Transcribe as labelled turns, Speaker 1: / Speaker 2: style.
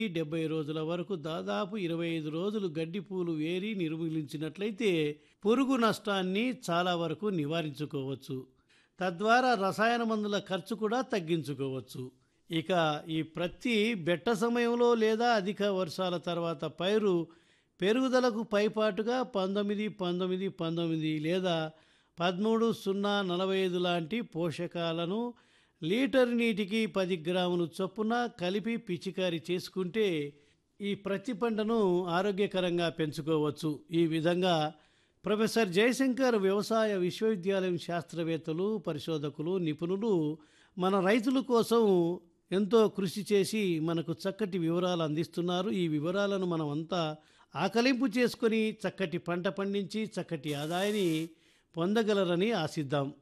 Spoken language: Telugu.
Speaker 1: డెబ్బై రోజుల వరకు దాదాపు ఇరవై ఐదు రోజులు గడ్డి పూలు వేరి నిర్మూలించినట్లయితే పురుగు నష్టాన్ని చాలా వరకు నివారించుకోవచ్చు తద్వారా రసాయన మందుల ఖర్చు కూడా తగ్గించుకోవచ్చు ఇక ఈ ప్రతి బెట్ట సమయంలో లేదా అధిక వర్షాల తర్వాత పైరు పెరుగుదలకు పైపాటుగా పంతొమ్మిది పంతొమ్మిది పంతొమ్మిది లేదా పదమూడు సున్నా నలభై ఐదు లాంటి పోషకాలను లీటర్ నీటికి పది గ్రాములు చొప్పున కలిపి పిచికారి చేసుకుంటే ఈ ప్రతి పంటను ఆరోగ్యకరంగా పెంచుకోవచ్చు ఈ విధంగా ప్రొఫెసర్ జయశంకర్ వ్యవసాయ విశ్వవిద్యాలయం శాస్త్రవేత్తలు పరిశోధకులు నిపుణులు మన రైతుల కోసం ఎంతో కృషి చేసి మనకు చక్కటి వివరాలు అందిస్తున్నారు ఈ వివరాలను మనం అంతా ఆకలింపు చేసుకొని చక్కటి పంట పండించి చక్కటి ఆదాయాన్ని పొందగలరని ఆశిద్దాం